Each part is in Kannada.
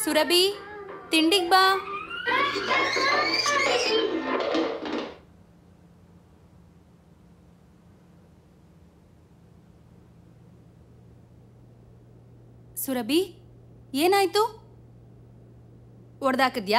ಸುರಭಿ ತಿಂಡಿಗ್ ಬಾ ಸುರಭಿ ಏನಾಯ್ತು ಒಡ್ದಾಕದ್ಯಾ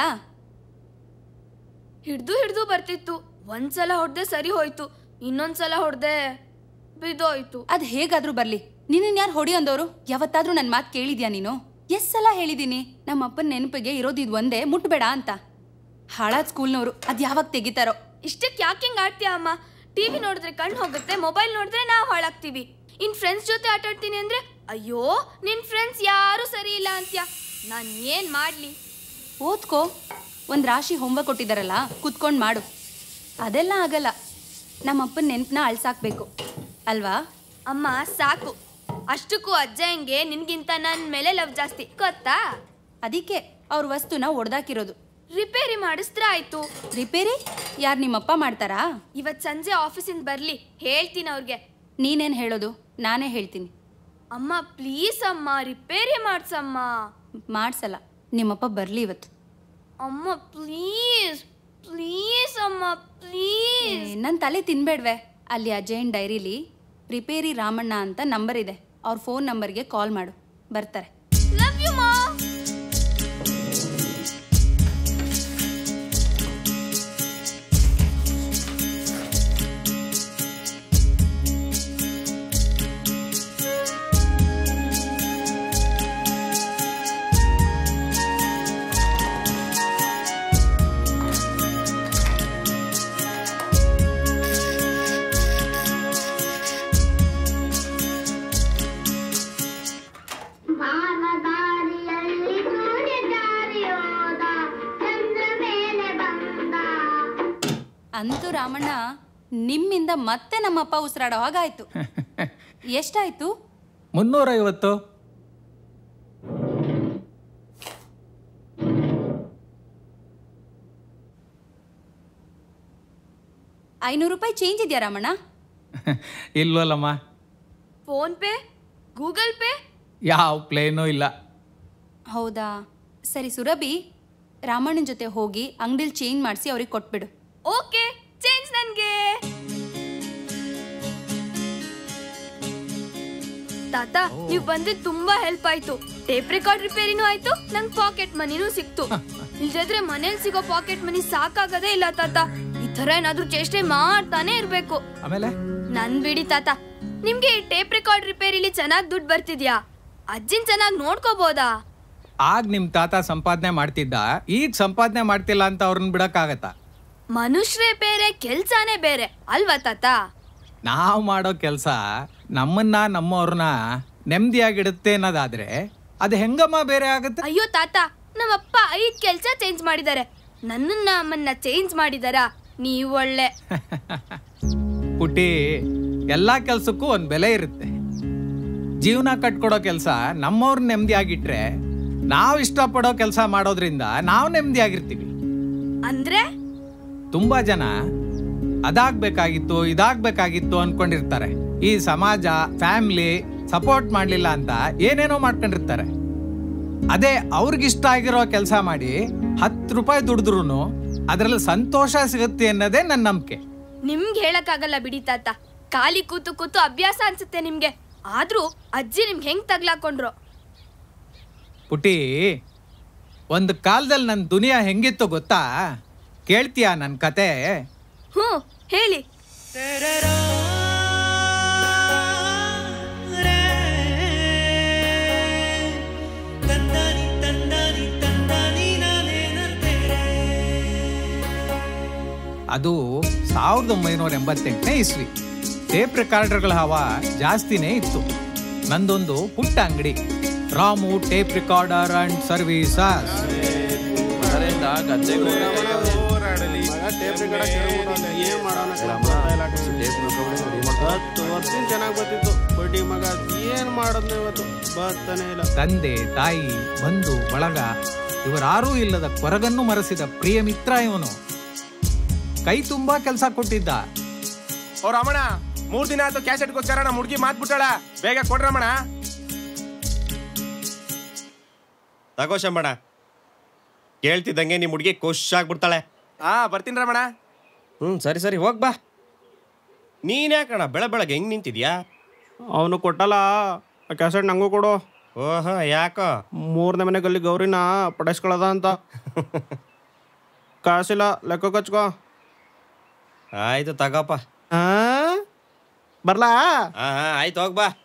ಹಿಡ್ದು ಹಿಡ್ದು ಬರ್ತಿತ್ತು ಒಂದ್ಸಲ ಹೊಡ್ದೆ ಸರಿ ಹೋಯ್ತು ಇನ್ನೊಂದ್ಸಲ ಹೊಡ್ದೆ ಬಿದ್ದೋಯ್ತು ಅದ್ ಹೇಗಾದ್ರೂ ಬರ್ಲಿ ನಿನ್ನ ಯಾರು ಹೊಡಿ ಅಂದವರು ಯಾವತ್ತಾದ್ರೂ ನನ್ ಮಾತ್ ಕೇಳಿದ್ಯಾ ನೀನು ಎಷ್ಟ್ ಸಲ ಹೇಳಿದೀನಿ ನಮ್ಮ ಅಪ್ಪನ ನೆನಪಿಗೆ ಇರೋದಿದ್ ಒಂದೇ ಮುಟ್ಬೇಡ ಅಂತ ಹಾಳಾದ್ ಸ್ಕೂಲ್ನವರು ಅದ್ ಯಾವಾಗ ತೆಗಿತಾರೋ ಇಷ್ಟಕ್ಕೆ ಯಾಕೆ ಹಿಂಗ್ ಆಡ್ತೀಯ ಅಮ್ಮ ಟಿವಿ ನೋಡಿದ್ರೆ ಕಣ್ಣು ಹೋಗುತ್ತೆ ಮೊಬೈಲ್ ನೋಡಿದ್ರೆ ನಾವು ಹಾಳಾಗ್ತೀವಿ ಇನ್ ಫ್ರೆಂಡ್ಸ್ ಜೊತೆ ಆಟ ಆಡ್ತೀನಿ ಅಂದ್ರೆ ಅಯ್ಯೋ ನಿನ್ ಫ್ರೆಂಡ್ಸ್ ಯಾರು ಸರಿ ಇಲ್ಲ ಅಂತ್ಯ ನಾನ್ ಏನ್ ಮಾಡ್ಲಿ ಓದ್ಕೋ ಒಂದ್ ರಾಶಿ ಹೋಮ್ವರ್ಕ್ ಕೊಟ್ಟಿದಾರಲ್ಲ ಕುತ್ಕೊಂಡ್ ಮಾಡು ಅದೆಲ್ಲ ಆಗಲ್ಲ ನಮ್ಮ ಅಪ್ಪನ ನೆನ್ಪನ್ನ ಅಳ್ಸಾಕ್ಬೇಕು ಅಲ್ವಾ ಅಮ್ಮ ಸಾಕು ಅಷ್ಟಕ್ಕೂ ಅಜ್ಜ ಹೆಂಗೆ ನಿನ್ಗಿಂತ ನನ್ ಮೇಲೆ ಲವ್ ಜಾಸ್ತಿ ಗೊತ್ತಾ ಅದಕ್ಕೆ ಅವ್ರ ವಸ್ತುನ ಒಡ್ದಾಕಿರೋದು ರಿಪೇರಿ ಮಾಡಿಸ್ತ್ರ ಆಯ್ತು ರಿಪೇರಿ ಯಾರು ನಿಮ್ಮಪ್ಪ ಮಾಡ್ತಾರಾ ಇವತ್ ಸಂಜೆ ಆಫೀಸಿಂದ ಬರ್ಲಿ ಹೇಳ್ತೀನಿ ಅವ್ರಿಗೆ ನೀನೇನ್ ಹೇಳೋದು ನಾನೇ ಹೇಳ್ತೀನಿ ಅಮ್ಮ ಪ್ಲೀಸ್ ಅಮ್ಮ ರಿಪೇರಿ ಮಾಡ್ಸಮ್ಮ ಮಾಡ್ಸಲ್ಲ ನಿಮ್ಮಪ್ಪ ಬರ್ಲಿ ಇವತ್ತು ಅಮ್ಮ ಪ್ಲೀಸ್ ಪ್ಲೀಸ್ ಅಮ್ಮ ಪ್ಲೀಸ್ ನನ್ನ ತಲೆ ತಿನ್ಬೇಡ್ವೆ ಅಲ್ಲಿ ಅಜಯನ್ ಡೈರಿಲಿ ರಿಪೇರಿ ರಾಮಣ್ಣ ಅಂತ ನಂಬರ್ ಇದೆ ಅವ್ರ ಫೋನ್ ನಂಬರ್ಗೆ ಕಾಲ್ ಮಾಡು ಬರ್ತಾರೆ ಲವ್ ಯು ಮಾ ಬಾನದಾರಿಯಲ್ಲಿ ಸೂರ್ಯ ಜಾರಿಯೋದ ಚಂದ್ರ ಮೇಲೆ ಬಂದ ಅಂತೂ ರಾಮಣ್ಣ ನಿಮ್ಮಿಂದ ಮತ್ತೆ ನಮ್ಮಪ್ಪ ಉಸಿರಾಡೋ ಹಾಗಾಯ್ತು ಎಷ್ಟಾಯ್ತು ಮುನ್ನೂರೈವತ್ತು ಐನೂರು ರೂಪಾಯಿ ಚೇಂಜ್ ಇದೆಯಾ ರಾಮಣ್ಣ ಇಲ್ವಲ್ಲಮ್ಮ ಫೋನ್ ಪೇ ಗೂಗಲ್ ಪೇ ಯಾವ ಪ್ಲೇನೂ ಇಲ್ಲ ಹೌದಾ ಸರಿ ಸುರಭಿ ರಾಮಣ್ಣನ ಜೊತೆ ಹೋಗಿ ಅಂಗಡಿಲಿ ಚೇಂಜ್ ಮಾಡಿಸಿ ಅವ್ರಿಗೆ ಕೊಟ್ಬಿಡು ಓಕೆ ಚೇಂಜ್ ನನ್ಗೆ ತಾತ ನೀವ್ ಬಂದಿದ್ ತುಂಬಾ ಹೆಲ್ಪ್ ಆಯ್ತು ಟೇಪ್ ರೆಕಾರ್ಡ್ ರಿಪೇರಿನೂ ಆಯ್ತು ನಂಗ್ ಪಾಕೆಟ್ ಮನಿನೂ ಸಿಕ್ತು ಇಲ್ದಿದ್ರೆ ಮನೇಲಿ ಸಿಗೋ ಪಾಕೆಟ್ ಮನಿ ಸಾಕಾಗದೇ ಇಲ್ಲ ತಾತ ಈ ತರ ಏನಾದ್ರೂ ಚೇಷ್ಟೆ ಮಾಡ್ತಾನೆ ಇರ್ಬೇಕು ಆಮೇಲೆ ನನ್ ಬಿಡಿ ತಾತ ನಿಮ್ಗೆ ಈ ಟೇಪ್ ರೆಕಾರ್ಡ್ ರಿಪೇರಿಲಿ ಚೆನ್ನಾಗ್ ದುಡ್ಡು ಬರ್ತಿದ್ಯಾ ಅಜ್ಜಿನ್ ಚೆನ್ನಾಗ್ ನೋಡ್ಕೋಬೋದಾ ಆಗ ನಿಮ್ಮ ತಾತ ಸಂಪಾದನೆ ಮಾಡ್ತಿದ್ದ ಈಗ ಸಂಪಾದನೆ ಮಾಡ್ತಿಲ್ಲ ಅಂತ ಅವ್ರನ್ನ ಬಿಡಕ್ಕಾಗತ್ತಾ ಮನುಷ್ಯರೇ ಬೇರೆ ಕೆಲ್ಸಾನೇ ಬೇರೆ ಅಲ್ವಾ ತಾತ ನಾವು ಮಾಡೋ ಕೆಲಸ ನಮ್ಮನ್ನ ನಮ್ಮವ್ರನ್ನ ನೆಮ್ಮದಿಯಾಗಿಡುತ್ತೆ ಅನ್ನೋದಾದ್ರೆ ಅದು ಹೆಂಗಮ್ಮ ಬೇರೆ ಆಗುತ್ತೆ ಅಯ್ಯೋ ತಾತ ನಮ್ಮಪ್ಪ ಐದ್ ಕೆಲ್ಸ ಚೇಂಜ್ ಮಾಡಿದ್ದಾರೆ ನನ್ನನ್ನ ಅಮ್ಮನ್ನ ಚೇಂಜ್ ಮಾಡಿದಾರ ನೀವ್ ಒಳ್ಳೆ ಪುಟಿ ಎಲ್ಲ ಕೆಲ್ಸಕ್ಕೂ ಒಂದು ಬೆಲೆ ಇರುತ್ತೆ ಜೀವನ ಕಟ್ಕೊಡೋ ಕೆಲಸ ನಮ್ಮವ್ರ ನೆಮ್ಮದಿಯಾಗಿಟ್ರೆ ನಾವು ಇಷ್ಟಪಡೋ ಕೆಲಸ ಮಾಡೋದ್ರಿಂದ ನಾವು ನೆಮ್ಮದಿಯಾಗಿರ್ತೀವಿ ಅಂದ್ರೆ ತುಂಬಾ ಜನ ಅದಾಗ್ಬೇಕಾಗಿತ್ತು ಇದಾಗ್ಬೇಕಾಗಿತ್ತು ಅನ್ಕೊಂಡಿರ್ತಾರೆ ಈ ಸಮಾಜ ಫ್ಯಾಮಿಲಿ ಸಪೋರ್ಟ್ ಮಾಡ್ಲಿಲ್ಲ ಅಂತ ಏನೇನೋ ಮಾಡ್ಕೊಂಡಿರ್ತಾರೆ ಅದೇ ಅವ್ರಿಗಿಷ್ಟ ಆಗಿರೋ ಕೆಲಸ ಮಾಡಿ ಹತ್ತು ರೂಪಾಯಿ ದುಡಿದ್ರು ಅದರಲ್ಲಿ ಸಂತೋಷ ಸಿಗುತ್ತೆ ಅನ್ನೋದೇ ನನ್ನ ನಂಬಿಕೆ ನಿಮ್ಗೆ ಹೇಳಕ್ಕಾಗಲ್ಲ ಬಿಡಿ ತಾತ ಖಾಲಿ ಕೂತು ಕೂತು ಅಭ್ಯಾಸ ಅನ್ಸುತ್ತೆ ನಿಮ್ಗೆ ಆದ್ರೂ ಅಜ್ಜಿ ನಿಮ್ಗೆ ಹೆಂಗ್ ತಗ್ಲಾಕೊಂಡ್ರು ಪುಟಿ ಒಂದು ಕಾಲದಲ್ಲಿ ನನ್ನ ದುನಿಯಾ ಹೆಂಗಿತ್ತು ಗೊತ್ತಾ ಕೇಳ್ತೀಯಾ ನನ್ನ ಕತೆ ಹ್ಞೂ ಹೇಳಿ ಅದು ಸಾವಿರದ ಒಂಬೈನೂರ ಎಂಬತ್ತೆಂಟನೇ ಇಸ್ವಿ ಟೇಪ್ ರೆಕಾರ್ಡರ್ಗಳ ಹವ ಜಾಸ್ತಿನೇ ಇತ್ತು ನಂದೊಂದು ಪುಟ್ಟ ಅಂಗಡಿ Ramu tape recorder and services ಹತ್ತು ವರ್ಷ ಚೆನ್ನಾಗಿ ಬರ್ತಿತ್ತು ಬಡ್ಡಿ ಮಗ ಏನ್ ಮಾಡೋದ್ನ ಇವತ್ತು ಬರ್ತಾನೆ ಇಲ್ಲ ತಂದೆ ತಾಯಿ ಬಂಧು ಬಳಗ ಇವರಾರೂ ಇಲ್ಲದ ಕೊರಗನ್ನು ಮರೆಸಿದ ಪ್ರಿಯ ಮಿತ್ರ ಇವನು ಕೈ ತುಂಬಾ ಕೆಲಸ ಕೊಟ್ಟಿದ್ದ ಓ ರಮಣ ಮೂರ್ ದಿನ ಆಯ್ತು ಕ್ಯಾಸೆಟ್ಗೋಸ್ಕರ ನಮ್ಮ ಹುಡುಗಿ ಮಾತ್ಬಿಟ್ಟಾಳ ಬೇಗ ಕೊಡ್ರಮಣ ತಗೋ ಶಂಬಣ ಕೇಳ್ತಿದ್ದಂಗೆ ನಿಮ್ಮ ಹುಡುಗಿ ಖುಷ್ ಆಗ್ಬಿಡ್ತಾಳೆ ಹಾ ಬರ್ತೀನಿ ರಮಣ ಹ್ಞೂ ಸರಿ ಸರಿ ಹೋಗ್ ಬಾ ನೀನ್ಯಾಕಣ ಬೆಳ ಬೆಳಗ್ಗೆ ಹೆಂಗ್ ನಿಂತಿದ್ಯಾ ಅವನು ಕೊಟ್ಟಲ್ಲ ಆ ಕ್ಯಾಸೆಟ್ ನಂಗೂ ಕೊಡು ಓಹೋ ಯಾಕೋ ಮೂರನೇ ಮನೆ ಗಲ್ಲಿ ಗೌರಿನ ಪಡಿಸ್ಕೊಳ್ಳೋದ ಅಂತ ಕಾಸಿಲ್ಲ ಲೆಕ್ಕ ಕಚ್ಕೋ ಆಯ್ತು ತಗೋಪ ಆ? ಬರ್ಲಾ ಹಾ ಹಾ ಆಯ್ತು ಹೋಗ್ ಬಾ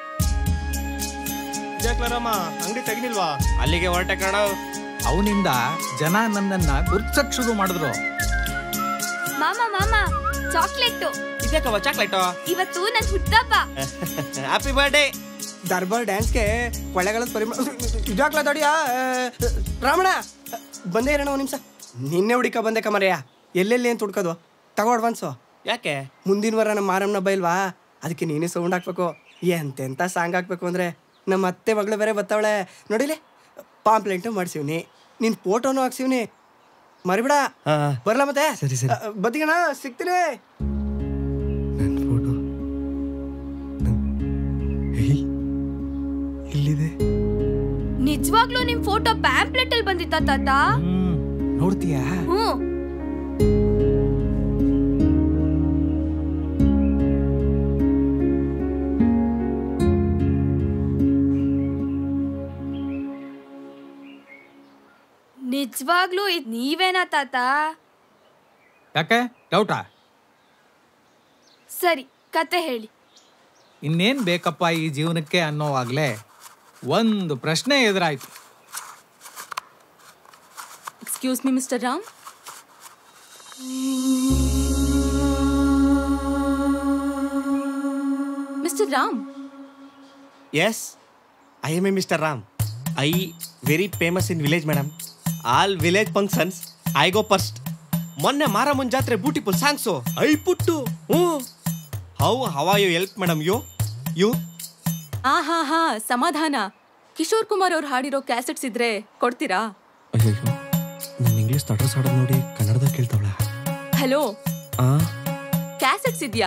ರಾಮ ಅಂಗಡಿ ತೆಗಿನಿಲ್ವಾ ಅಲ್ಲಿಗೆ ಹೊರಟೆ ಕಣ ಅವನಿಂದ ಜನ ನನ್ನನ್ನ ಗುರ್ಸಕ್ ಶುರು ಮಾಡಿದ್ರು ಮಾಮ ಮಾಮ ಚಾಕ್ಲೇಟು ಇದ್ಯಾಕವ ಚಾಕ್ಲೇಟು ಇವತ್ತು ನನ್ ಹುಟ್ಟಪ್ಪ ಹ್ಯಾಪಿ ಬರ್ಡೇ ದರ್ಬಾರ್ ಡ್ಯಾನ್ಸ್ಗೆ ಕೊಳ್ಳೆಗಳ ಪರಿಮ ಇದಾಕ್ಲ ತಡಿಯಾ ರಾಮಣ್ಣ ಬಂದೇ ಇರೋಣ ಒಂದು ನಿಮಿಷ ನಿನ್ನೆ ಹುಡುಕ ಬಂದೆ ಕಮರಯ್ಯ ಎಲ್ಲೆಲ್ಲಿ ಅಂತ ಹುಡ್ಕೋದು ತಗೋ ಅಡ್ವಾನ್ಸು ಯಾಕೆ ಮುಂದಿನ ವಾರ ನಮ್ಮ ಮಾರಮ್ಮನ ಬೈಲ್ವಾ ಅದಕ್ಕೆ ನೀನೇ ಸೌಂಡ್ ಹಾಕ್ಬೇಕು ಎಂತೆಂಥ ಸಾಂಗ್ ಹಾಕ್ಬೇಕು ಅಂದರೆ ನಮ್ಮ ಅತ್ತೆ ಮಗಳು ಬೇರೆ ಬರ್ತಾವಳೆ ನೋಡಿಲೆ ಪಾಂಪ್ಲೆಂಟು ಮಾಡ್ಸಿವ್ನಿ ನಿನ್ನ ಫೋಟೋನು ಹಾಕ್ಸಿವ್ನಿ ಮರಿಬೇಡ ಹಾ ಬರ್ಲಾ ಮತ್ತೆ ಸರಿ, ಸರಿ. ಅ, ಬದಿಗಣ ಸಿಗ್ತೀನಿ ನನ್ನ ಫೋಟೋ ಇಲ್ಲಿದೆ ನಿಜವಾಗ್ಲೂ ನಿಮ್ ಫೋಟೋ ಪ್ಯಾಂಪ್ಲೆಟ್ ಅಲ್ಲಿ ಬಂದಿತ್ತ ತಾತ ಹ್ಮ್ ನೋಡ್ತೀಯಾ ಹ್ಮ್ ನಿಜವಾಗ್ಲೂ ಇದ್ ನೀವೇನಾ ತಾತ ಯಾಕೆ ಡೌಟಾ ಸರಿ ಕತೆ ಹೇಳಿ ಇನ್ನೇನ್ ಬೇಕಪ್ಪ ಈ ಜೀವನಕ್ಕೆ ಅನ್ನೋವಾಗ್ಲೇ ಒಂದು ಪ್ರಶ್ನೆ ಎದುರಾಯ್ತು excuse me mister Ram mister Ram yes I am a mister Ram I very famous in village madam all village functions I go first ಮೊನ್ನೆ ಮಾರಮ್ಮನ ಜಾತ್ರೆ ಬ್ಯೂಟಿಫುಲ್ ಸಾಂಗ್ಸು ಐ ಪುಟ್ಟು ಹ್ಞೂ how have you help madam you you ಆ ಹಾ ಹಾ ಸಮಾಧಾನ ಕಿಶೋರ್ ಕುಮಾರ್ ಅವ್ರು ಹಾಡಿರೋ ಕ್ಯಾಸೆಟ್ಸ್ ಇದ್ರೆ ಕೊಡ್ತೀರಾ ಅಯ್ಯೋ ನಾನು ಇಂಗ್ಲೀಷ್ ತಡ್ರಸ್ ಹಾಡೋದು ನೋಡಿ ಕನ್ನಡದಾಗ ಕೇಳ್ತಾವಳ ಹಲೋ ಆ ಕ್ಯಾಸೆಟ್ಸ್ ಇದೆಯಾ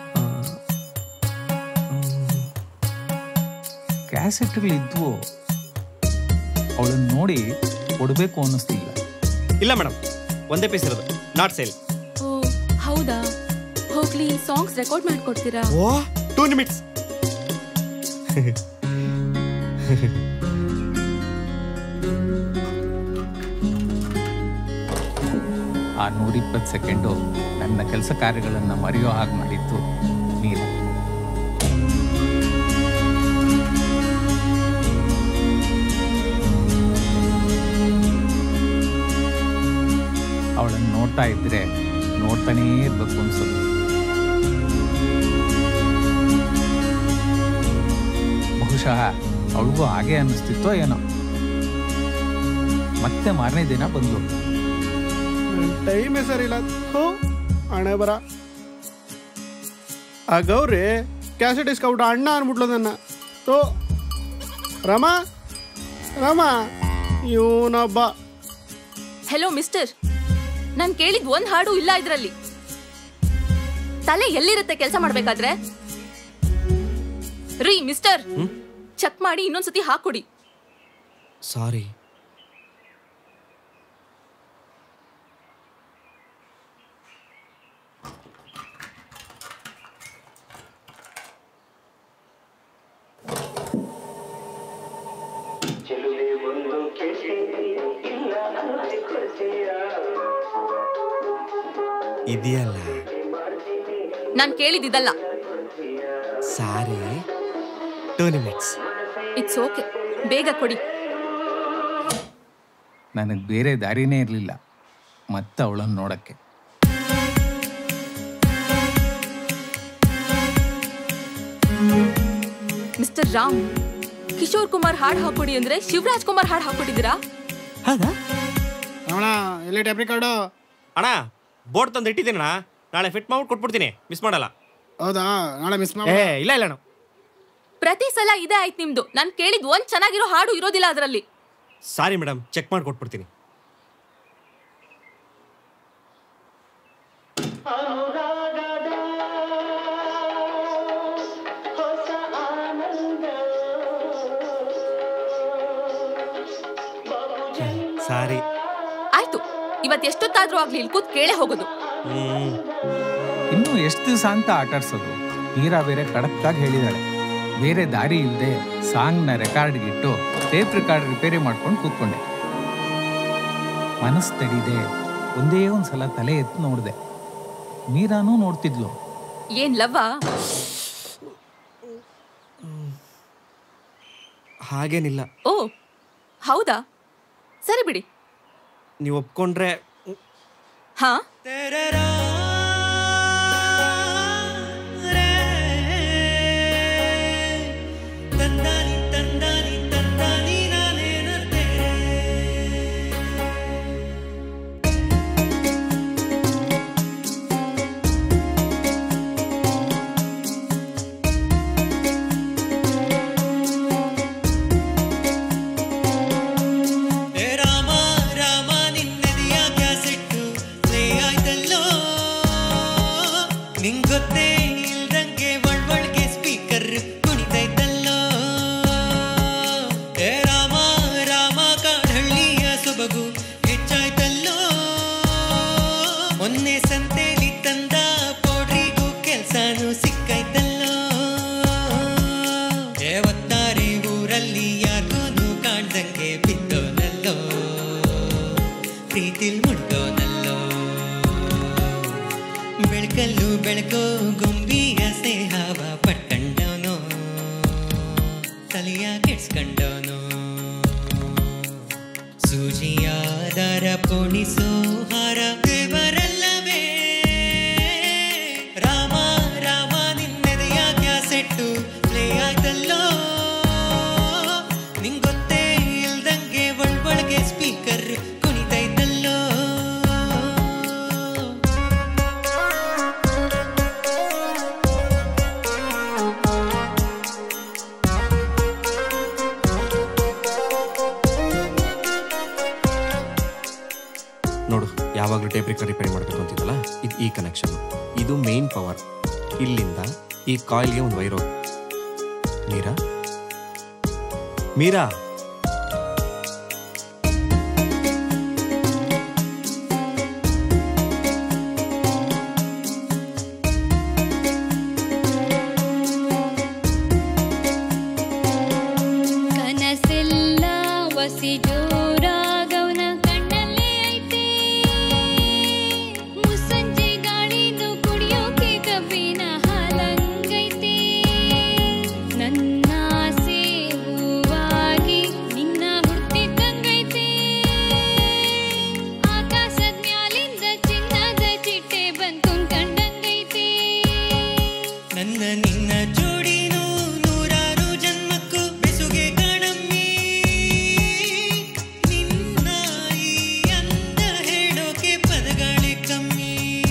ಕ್ಯಾಸೆಟ್ಗಳಿದ್ವು ಅವಳನ್ನ ನೋಡಿ ಕೊಡಬೇಕು ಅನ್ನಿಸ್ತಿಲ್ಲ ಇಲ್ಲ ಮೇಡಮ್ ಒಂದೇ ಪೀಸ್ ಇರೋದು ನಾಟ್ ಸೇಲ್ ಓ ಹೌದಾ ಹೋಗ್ಲಿ ಸಾಂಗ್ಸ್ ರೆಕಾರ್ಡ್ ಮಾಡ್ಕೊಡ್ತೀರಾ ಓ ಟೂ ನಿಮಿಟ್ಸ್ ಆ ನೂರಿಪ್ಪತ್ತು ಸೆಕೆಂಡು ನನ್ನ ಕೆಲಸ ಕಾರ್ಯಗಳನ್ನು ಮರೆಯೋ ಹಾಗೆ ಮಾಡಿತ್ತು ನೀನು ಅವಳನ್ನು ನೋಡ್ತಾ ಇದ್ರೆ ನೋಡ್ತಾನೇ ಇರ್ಬೇಕು ಅನ್ಸೋದು ಬಹುಶಃ ಅವಳಿಗೂ ಹಾಗೆ ಅನ್ನಿಸ್ತಿತ್ತೋ ಏನೋ ಮತ್ತೆ ಮಾರನೇ ದಿನ ಬಂದು ಟೈಮೇ ಸರಿ ಇಲ್ಲ ಹೋ ಹಣೆ ಬರ ಆ ಗೌರಿ ಕ್ಯಾಸೆಟ್ ಇಸ್ಕೊಬಿಟ್ಟು ಅಣ್ಣ ಅನ್ಬಿಟ್ಲು ನನ್ನ ತೋ ರಮ ರಮ ಇವನೊಬ್ಬ ಹೆಲೋ ಮಿಸ್ಟರ್ ನಾನ್ ಕೇಳಿದ್ ಒಂದ್ ಹಾಡು ಇಲ್ಲ ಇದ್ರಲ್ಲಿ ತಲೆ ಎಲ್ಲಿರುತ್ತೆ ಕೆಲಸ ಮಾಡ್ಬೇಕಾದ್ರೆ ರೀ ಮಿಸ್ಟರ್ ಚೆಕ್ ಮಾಡಿ ಇನ್ನೊಂದ್ಸತಿ ಹಾಕೊಡಿ ಸಾರಿ ಇದೆಯಲ್ಲ ನಾನ್ ಕೇಳಿದಿದ್ದಲ್ಲ sorry two minutes it's okay ಬೇಗ ಕೊಡಿ ನನಗೆ ಬೇರೆ ದಾರಿನೇ ಇರಲಿಲ್ಲ ಮತ್ತೆ ಅವಳನ್ನು ನೋಡಕ್ಕೆ ಮಿಸ್ಟರ್ ರಾಮ್ ಕಿಶೋರ್ ಕುಮಾರ್ ಹಾಡ್ ಹಾಕೊಡಿ ಅಂದ್ರೆ ಶಿವರಾಜ್ ಕುಮಾರ್ ಹಾಡ್ ಹಾಕೊಟ್ಟಿದ್ದೀರಾ ರಮಣ ಎಲ್ಲಿ ಟೆಪ್ ರೆಕಾರ್ಡು ಅಣ್ಣ ಬೋರ್ಡ್ ತಂದು ಇಟ್ಟಿದ್ದೀನಣ್ಣ ನಾಳೆ ಫಿಟ್ ಮಾಡ್ಬಿಟ್ಟು ಕೊಟ್ಬಿಡ್ತೀನಿ ಮಿಸ್ ಮಾಡಲ್ಲ ಹೌದಾ ನಾಳೆ ಮಿಸ್ ಏ ಇಲ್ಲ ಇಲ್ಲ ಅಣ್ಣ ಪ್ರತಿ ಸಲ ಇದೇ ಆಯ್ತು ನಿಮ್ದು ನಾನ್ ಕೇಳಿದ್ ಒಂದ್ ಚೆನ್ನಾಗಿರೋ ಹಾಡು ಇರೋದಿಲ್ಲ ಅದರಲ್ಲಿ ಸಾರಿ ಮೇಡಮ್ ಚೆಕ್ ಮಾಡಿ ಕೊಟ್ಬಿಡ್ತೀನಿ ಸಾರಿ ಇವತ್ ಎಷ್ಟೊತ್ತಾದ್ರೂ ಆಗ್ಲಿ ಇಲ್ಲಿ ಕೂತ್ ಕೇಳೇ ಹೋಗೋದು ಹ್ಮ್ ಇನ್ನು ಎಷ್ಟು ದಿವಸ ಅಂತ ಆಟಾಡ್ಸೋದು ಮೀರಾ ಬೇರೆ ಖಡಕ್ಕಾಗಿ ಹೇಳಿದಾಳೆ ಬೇರೆ ದಾರಿ ಇಲ್ಲದೆ ಸಾಂಗ್ನ ರೆಕಾರ್ಡ್ಗಿಟ್ಟು ಟೇಪ್ ರೆಕಾರ್ಡ್ ರಿಪೇರಿ ಮಾಡ್ಕೊಂಡು ಕೂತ್ಕೊಂಡೆ ಮನಸ್ಸು ತಡಿದೆ ಒಂದೇ ಒಂದು ಸಲ ತಲೆ ಎತ್ತು ನೋಡಿದೆ ಮೀರಾನೂ ನೋಡ್ತಿದ್ಲು ಏನ್ ಲವ್ವ ಹಾಗೇನಿಲ್ಲ ಓ ಹೌದಾ ಸರಿ ಬಿಡಿ ನೀವು ಒಪ್ಕೊಂಡ್ರೆ ಹಾ ರಾಮ ರಾಮ ನಿನ್ನದಿಯ ಕ್ಯಾಸೆಟ್ಟು ಪ್ಲೇ ಆಯ್ತಲ್ಲೋ ನಿಂಗೊತ್ತೇ ಇಲ್ದಂಗೆ ಒಳ್ವಳ್ಗೆ ಸ್ಪೀಕರ್ ಕುಣಿತೈತಲ್ಲೋ ಏ ರಾಮ ರಾಮ ಕಾಡಹಳ್ಳಿಯ ಸೊಬಗು ಹೆಚ್ಚಾಯ್ತಲ್ಲೋ ಮೊನ್ನೆ ಸಂತೆಲಿ ತಂದ ಪೌಡ್ರಿಗೂ ಕೆಲ್ಸಾನು ಸಿಕ್ಕೈತಲ್ಲೋ ಏ ಒತ್ತಾರೆ ಊರಲ್ಲಿ ಯಾರಿಗೂ ಕಾಣ್ದಂಗೆ ಬಿದ್ದೋನಲ್ಲೋ ಪ್ರೀತಿಲ್ ಮುಟ್ಟೋನಲ್ಲೋ ಬೆಳಕಲ್ಲು ಬೆಳಕೋ ಗುಂಬಿಯ ಸ್ನೇಹವ ಪಟ್ಟಂಡವನೋ ತಲೆಯ ಕೆಡ್ಸ್ಕೊಂಡವನೋ ಸೂಜಿಯ ದರ ಪೋಣಿಸೋ ಹಾರ ದೇವರಲ್ಲವೇ ರಾಮ ರಾಮ ನಿನ್ನೆದೆಯ ಕ್ಯಾಸೆಟ್ಟು ಪ್ಲೇ ಆಯ್ತಲ್ಲೋ ನಿಂಗೊತ್ತೇ ಇಲ್ದಂಗೆ ಒಳ್ವೊಳಗೆ ಸ್ಪೀಕರ್ ಕುಣಿತೈತಲ್ಲೋ ನೋಡು ಯಾವಾಗಲೂ ಟೇಪ್ ರಿಕರ್ ರಿಪೇರಿ ಮಾಡಬೇಕು ಅಂತಿದ್ದಲ್ಲ ಇದು ಈ ಕನೆಕ್ಷನ್ ಇದು ಮೇನ್ ಪವರ್ ಇಲ್ಲಿಂದ ಈ ಕಾಯಿಲ್ಗೆ ಒಂದು ವೈರ್ ಹೋಗಿ ಮೀರಾ ಮೀರಾ ಕನಸೆಲ್ಲ ವಸಿ ಜೋರಾಗವನ ಕಣ್ಣಲ್ಲೇ ಐತೆ ಮುಸ್ಸಂಜೆ ಗಾಳಿದು ಕುಡಿಯೋಕೆ ಕಬ್ಬಿನ ಹಾಲಂಗೈತೆ ನನ್ನ ಆಸೆ ಹೂವಾಗಿ ನಿನ್ನ ಹುಡ್ತಿದ್ದಂಗೈತೆ ಆಕಾಶದ ಮ್ಯಾಲಿಂದ ಚಿನ್ನದ ಚಿಟ್ಟೆ ಬಂದು ಕಂಡಂಗೈತೆ ನನ್ನ ನಿನ್ನ ಜೋಡಿನೂ ನೂರಾರು ಜನ್ಮಕ್ಕೂ ಬೆಸುಗೆ ಕಾಣಮ್ಮಿ ನಿನ್ನ ಈ ಅಂದ ಹೇಳೋಕೆ ಪದಗಳೇ ಕಮ್ಮಿ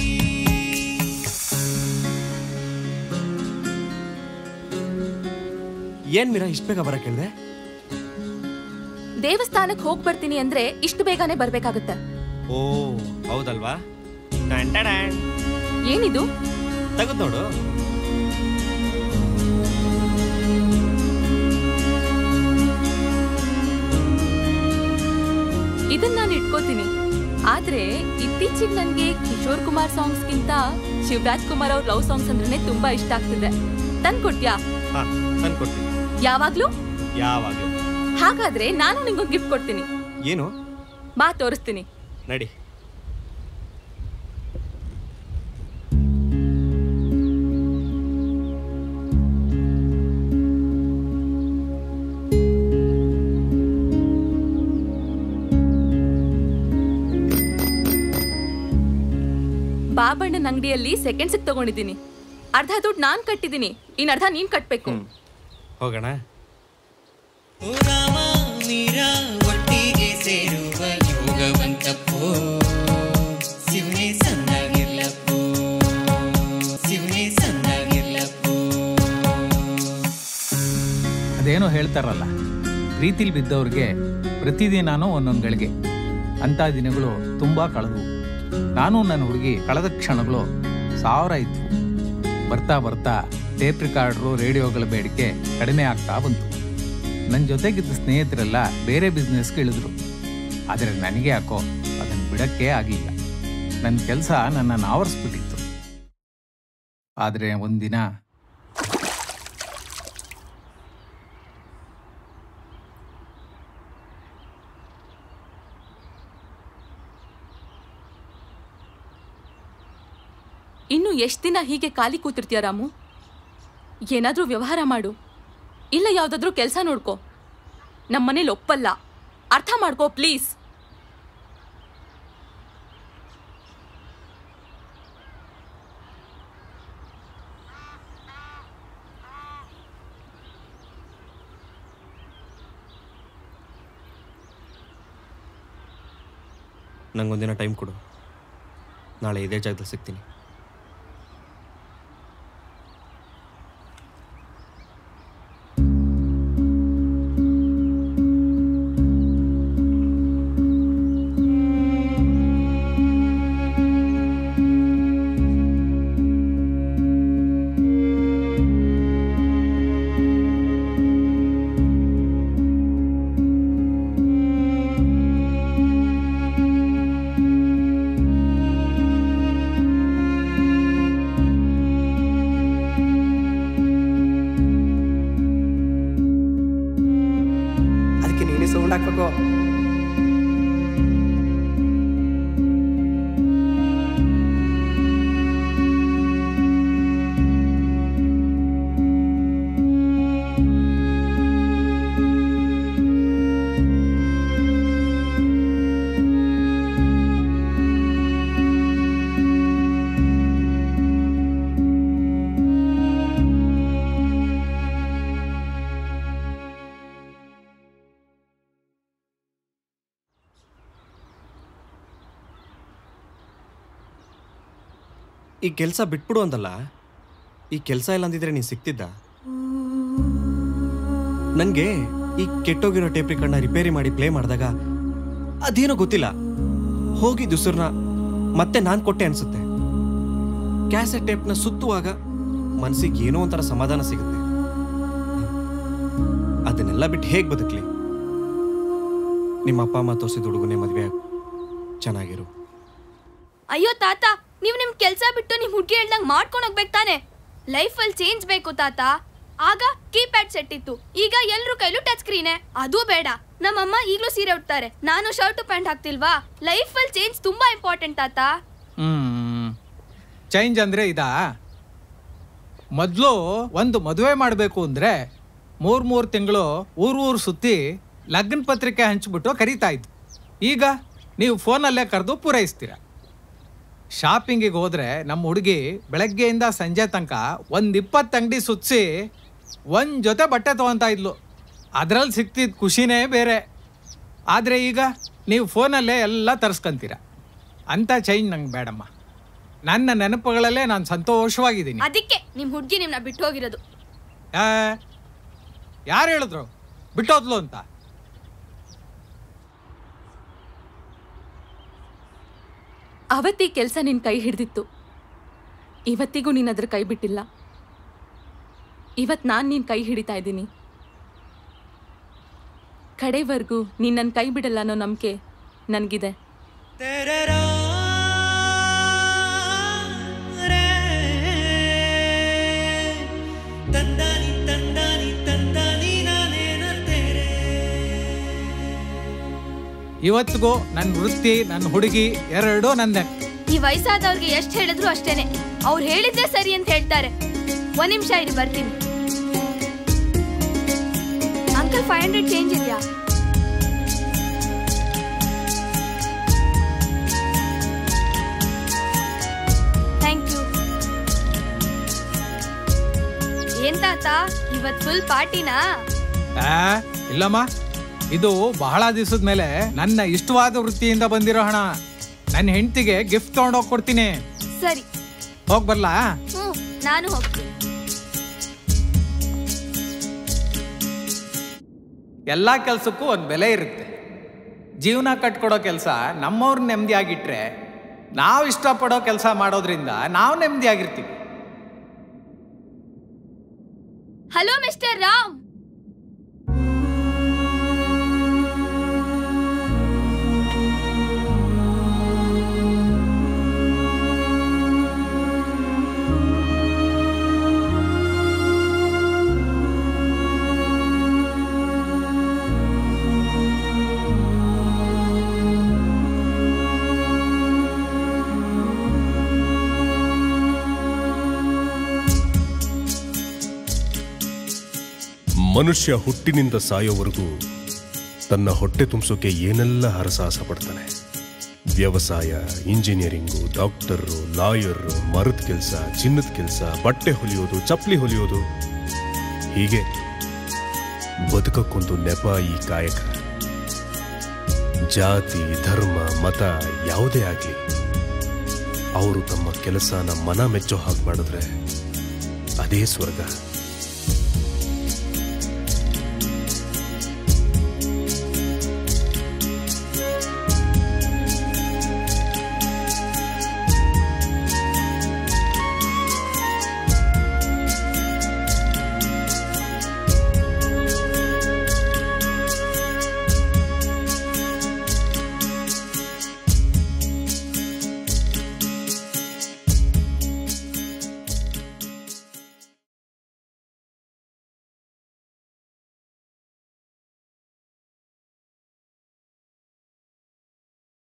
ಏನ್ ಮೀರಾ ಇಷ್ಟು ಬೇಗ ಬರಕ್ಕೆ ಹೇಳಿದೆ ದೇವಸ್ಥಾನಕ್ ಹೋಗ್ ಬರ್ತೀನಿ ಅಂದ್ರೆ ಇಷ್ಟು ಬೇಗನೆ ಬರ್ಬೇಕಾಗತ್ತೆ ಓ ಹೌದಲ್ವಾ ಟನ್ ಟಡನ್. ಏನಿದು ತೆಗೆದ್ ನೋಡು ಇದನ್ನ ನಾನು ಇಟ್ಕೋತೀನಿ ಆದ್ರೆ ಇತ್ತೀಚೆಗೆ ನನ್ಗೆ ಕಿಶೋರ್ ಕುಮಾರ್ ಸಾಂಗ್ಸ್ಗಿಂತ ಶಿವರಾಜ್ ಕುಮಾರ್ ಅವ್ರ ಲವ್ ಸಾಂಗ್ಸ್ ಅಂದ್ರೆ ತುಂಬಾ ಇಷ್ಟ ಆಗ್ತಿದೆ ತಂದ್ ಕೊಟ್ಯಾ ಹಾ ತಂದ್ಕೊಡ್ತೀನಿ ಯಾವಾಗ್ಲೂ ಯಾವಾಗಲೂ ಹಾಗಾದ್ರೆ ನಾನು ನಿಂಗೊಂದು ಗಿಫ್ಟ್ ಕೊಡ್ತೀನಿ ಏನು ಬಾ ತೋರಿಸ್ತೀನಿ ನಡಿ ಬಾಬಣ್ಣನ ಅಂಗಡಿಯಲ್ಲಿ ಸೆಕೆಂಡ್ಸ್ ತಗೊಂಡಿದ್ದೀನಿ ಅರ್ಧ ದುಡ್ಡು ನಾನ್ ಕಟ್ಟಿದ್ದೀನಿ ಇನ್ ಅರ್ಧ ನೀನ್ ಕಟ್ಬೇಕು ಹೋಗೋಣ ಓ ರಾಮ ಮೀರಾ ಒಟ್ಟಿಗೆ ಸೇರುವ ಯೋಗವಂತಪ್ಪೋ ಶಿವನೇ ಸಣ್ಣಗಿರ್ಲಪ್ಪೋ ಶಿವನೇ ಸಣ್ಣಗಿರ್ಲಪ್ಪೋ ಅದೇನೋ ಹೇಳ್ತಾರಲ್ಲ ಪ್ರೀತಿಲಿ ಬಿದ್ದವ್ರಿಗೆ ಪ್ರತಿದಿನಾನೂ ಒಂದೊಂದು ಗಳಿಗೆ ಅಂಥ ದಿನಗಳು ತುಂಬ ಕಳೆದವು ನಾನು ನನ್ನ ಹುಡುಗಿ ಕಳೆದ ಕ್ಷಣಗಳು ಸಾವಿರ ಇದ್ವು ಬರ್ತಾ ಬರ್ತಾ ಟೇಪ್ ರಿಕಾರ್ಡ್ರು ರೇಡಿಯೋಗಳ ಬೇಡಿಕೆ ಕಡಿಮೆ ಆಗ್ತಾ ಬಂತು ನನ್ನ ಜೊತೆಗಿದ್ದ ಸ್ನೇಹಿತರೆಲ್ಲ ಬೇರೆ ಬಿಸ್ನೆಸ್ಗೆ ಇಳಿದ್ರು ಆದರೆ ನನಗೆ ಯಾಕೋ ಅದನ್ನು ಬಿಡಕ್ಕೆ ಆಗಿಲ್ಲ ನನ್ನ ಕೆಲಸ ನನ್ನನ್ನು ಆವರಿಸ್ಬಿಟ್ಟಿತ್ತು ಆದರೆ ಒಂದಿನ ಇನ್ನು ಎಷ್ಟು ದಿನ ಹೀಗೆ ಖಾಲಿ ಕೂತಿರ್ತೀಯ ರಾಮು ಏನಾದರೂ ವ್ಯವಹಾರ ಮಾಡು ಇಲ್ಲ ಯಾವುದಾದ್ರೂ ಕೆಲಸ ನೋಡ್ಕೋ ನಮ್ಮನೇಲಿ ಒಪ್ಪಲ್ಲ ಅರ್ಥ ಮಾಡ್ಕೋ ಪ್ಲೀಸ್ ನಂಗೊಂದಿನ ಟೈಮ್ ಕೊಡು ನಾಳೆ ಇದೇ ಜಾಗದಲ್ಲಿ ಸಿಗ್ತೀನಿ ಅದಕ್ಕೆ ನೀನೇ ಸೌಂಡ್ ಹಾಕ್ಬೇಕು ಈ ಕೆಲಸ ಬಿಟ್ಬಿಡು ಅಂದಲ್ಲ ಈ ಕೆಲಸ ಇಲ್ಲ ಅಂದಿದ್ರೆ ನೀನು ಸಿಗ್ತಿದ್ದ ನನಗೆ ಈ ಕೆಟ್ಟೋಗಿರೋ ಟೇಪ್ ರಿಕಾರ್ಡ್ನ ರಿಪೇರಿ ಮಾಡಿ ಪ್ಲೇ ಮಾಡಿದಾಗ ಅದೇನೋ ಗೊತ್ತಿಲ್ಲ ಹೋಗಿ ದುಸರ್ನ ಮತ್ತೆ ನಾನು ಕೊಟ್ಟೆ ಅನ್ಸುತ್ತೆ ಕ್ಯಾಸೆಟ್ ಟೇಪ್ನ ಸುತ್ತುವಾಗ ಮನಸ್ಸಿಗೆ ಏನೋ ಒಂಥರ ಸಮಾಧಾನ ಸಿಗುತ್ತೆ ಅದನ್ನೆಲ್ಲ ಬಿಟ್ಟು ಹೇಗೆ ಬದುಕಲಿ ನಿಮ್ಮ ಅಪ್ಪ ಅಮ್ಮ ತೋರಿಸಿದ ಹುಡುಗನೇ ಮದುವೆ ಆಗ್- ಚೆನ್ನಾಗಿರು ಅಯ್ಯೋ ತಾತ ನೀವು ನಿಮ್ ಕೆಲ್ಸ ಬಿಟ್ಟು ನಿಮ್ ಹುಡುಗಿ ಹೇಳ್ದಂಗ್ ಮಾಡ್ಕೊಂಡು ಹೋಗ್ಬೇಕು ತಾನೆ ಲೈಫಲ್ಲಿ ಚೇಂಜ್ ಬೇಕು ತಾತ ಆಗ ಕೀಪ್ಯಾಡ್ ಸೆಟ್ ಇತ್ತು ಈಗ ಎಲ್ರ ಕೈಲೂ ಟಚ್ ಸ್ಕ್ರೀನೆ ಅದು ಬೇಡ ನಮ್ಮಮ್ಮ ಈಗಲೂ ಸೀರೆ ಉಡ್ತಾರೆ ನಾನು ಶರ್ಟ್ ಪ್ಯಾಂಟ್ ಹಾಕ್ತಿಲ್ವಾ ಲೈಫಲ್ಲಿ ಚೇಂಜ್ ತುಂಬಾ ಇಂಪಾರ್ಟೆಂಟ್ ತಾತ ಹ್ಮ್ ಚೇಂಜ್ ಅಂದ್ರೆ ಇದಾ ಮೊದಲು ಒಂದು ಮದುವೆ ಮಾಡಬೇಕು ಅಂದ್ರೆ ಮೂರ್ ಮೂರು ತಿಂಗಳು ಊರು ಊರು ಸುತ್ತಿ ಲಗ್ನ ಪತ್ರಿಕೆ ಹಂಚ್ಬಿಟ್ಟು ಕರೀತಾ ಇದ್ದು ಈಗ ನೀವು ಫೋನಲ್ಲೇ ಕರೆದು ಪೂರೈಸ್ತೀರ ಶಾಪಿಂಗಿಗೆ ಹೋದ್ರೆ ನಮ್ಮ ಹುಡುಗಿ ಬೆಳಗ್ಗೆಯಿಂದ ಸಂಜೆ ತನಕ ಒಂದು ಇಪ್ಪತ್ತು ಅಂಗಡಿ ಸುತ್ತಿಸಿ ಒಂದು ಜೊತೆ ಬಟ್ಟೆ ತೊಗೊತಾ ಇದ್ಲು ಅದರಲ್ಲಿ ಸಿಕ್ತಿದ್ದ ಖುಷಿನೇ ಬೇರೆ ಆದರೆ ಈಗ ನೀವು ಫೋನಲ್ಲೇ ಎಲ್ಲ ತರಿಸ್ಕೊಂತೀರ ಅಂಥ ಚೇಂಜ್ ನಂಗೆ ಬೇಡಮ್ಮ ನನ್ನ ನೆನಪುಗಳಲ್ಲೇ ನಾನು ಸಂತೋಷವಾಗಿದ್ದೀನಿ ಅದಕ್ಕೆ ನಿಮ್ ಹುಡುಗಿ ನಿಮ್ನ ಬಿಟ್ಟು ಹೋಗಿರೋದು ಯಾರು ಹೇಳಿದ್ರು ಬಿಟ್ಟೋದ್ಲು ಅಂತ ಅವತ್ತಿ ಕೆಲಸ ನಿನ್ನ ಕೈ ಹಿಡ್ದಿತ್ತು ಇವತ್ತಿಗೂ ನೀನು ಅದ್ರ ಕೈ ಬಿಟ್ಟಿಲ್ಲ ಇವತ್ತು ನಾನು ನಿನ್ನ ಕೈ ಹಿಡಿತಾ ಇದ್ದೀನಿ ಕಡೆವರೆಗೂ ನೀನು ನನ್ನ ಕೈ ಬಿಡಲ್ಲ ಅನ್ನೋ ನಂಬಿಕೆ ನನಗಿದೆ ತಂದಾನಿ ತಂದಾನಿ ತಂದಾನಿ ನಾನೇನ ತೇರೆ ಇವತ್ತಿಗೂ ನನ್ನ ವೃತ್ತಿ ನನ್ನ ಹುಡುಗಿ ಎರಡೂ ನಂದೆ ಈ ವಯಸ್ಸಾದವ್ರಿಗೆ ಎಷ್ಟು ಹೇಳಿದ್ರು ಅಷ್ಟೇನೆ ಅವ್ರು ಹೇಳಿದ್ದೆ ಸರಿ ಅಂತ ಹೇಳ್ತಾರೆ ಒಂದ್ ನಿಮಿಷ ಇರಿ ಬರ್ತೀನಿ ಅಂಕಲ್ ಫೈವ್ ಹಂಡ್ರೆಡ್ ಚೇಂಜ್ ಇದೆಯಾ ಥ್ಯಾಂಕ್ ಯು ಏನ್ ತಾತ ಇವತ್ ಫುಲ್ ಪಾರ್ಟಿನಾ ಆ, ಇಲ್ಲಮ್ಮ ಇದು ಬಹಳ ದಿವಸದ ಮೇಲೆ ನನ್ನ ಇಷ್ಟವಾದ ವೃತ್ತಿಯಿಂದ ಬಂದಿರೋ ಹಣ ನನ್ನ ಹೆಂಡತಿಗೆ ಗಿಫ್ಟ್ ತೊಗೊಂಡೋಗಿ ಕೊಡ್ತೀನಿ ಸರಿ ಹೋಗಿ ಬರ್ಲಾ ಹ್ಞೂ ನಾನು ಹೋಗ್ತೀನಿ ಎಲ್ಲ ಕೆಲಸಕ್ಕೂ ಒಂದು ಬೆಲೆ ಇರುತ್ತೆ ಜೀವನ ಕಟ್ಕೊಡೋ ಕೆಲಸ ನಮ್ಮವ್ರ ನೆಮ್ಮದಿಯಾಗಿಟ್ರೆ ನಾವು ಇಷ್ಟಪಡೋ ಕೆಲಸ ಮಾಡೋದ್ರಿಂದ ನಾವು ನೆಮ್ಮದಿಯಾಗಿರ್ತೀವಿ ಹಲೋ ಮಿಸ್ಟರ್ ರಾಮ್ ಮನುಷ್ಯ ಹುಟ್ಟಿನಿಂದ ಸಾಯೋವರೆಗೂ ತನ್ನ ಹೊಟ್ಟೆ ತುಂಬಿಸೋಕೆ ಏನೆಲ್ಲ ಹರಸಾಹಸ ಪಡ್ತಾನೆ ವ್ಯವಸಾಯ ಇಂಜಿನಿಯರಿಂಗು ಡಾಕ್ಟರು ಲಾಯರು ಮರದ ಕೆಲಸ ಚಿನ್ನದ ಕೆಲಸ ಬಟ್ಟೆ ಹೊಲಿಯೋದು ಚಪ್ಪಲಿ ಹೊಲಿಯೋದು ಹೀಗೆ ಬದುಕಕ್ಕೊಂದು ನೆಪ ಈ ಕಾಯಕ ಜಾತಿ ಧರ್ಮ ಮತ ಯಾವುದೇ ಆಗಲಿ ಅವರು ತಮ್ಮ ಕೆಲಸನ ಮನ ಮೆಚ್ಚೋ ಹಾಗೆ ಮಾಡಿದ್ರೆ ಅದೇ ಸ್ವರ್ಗ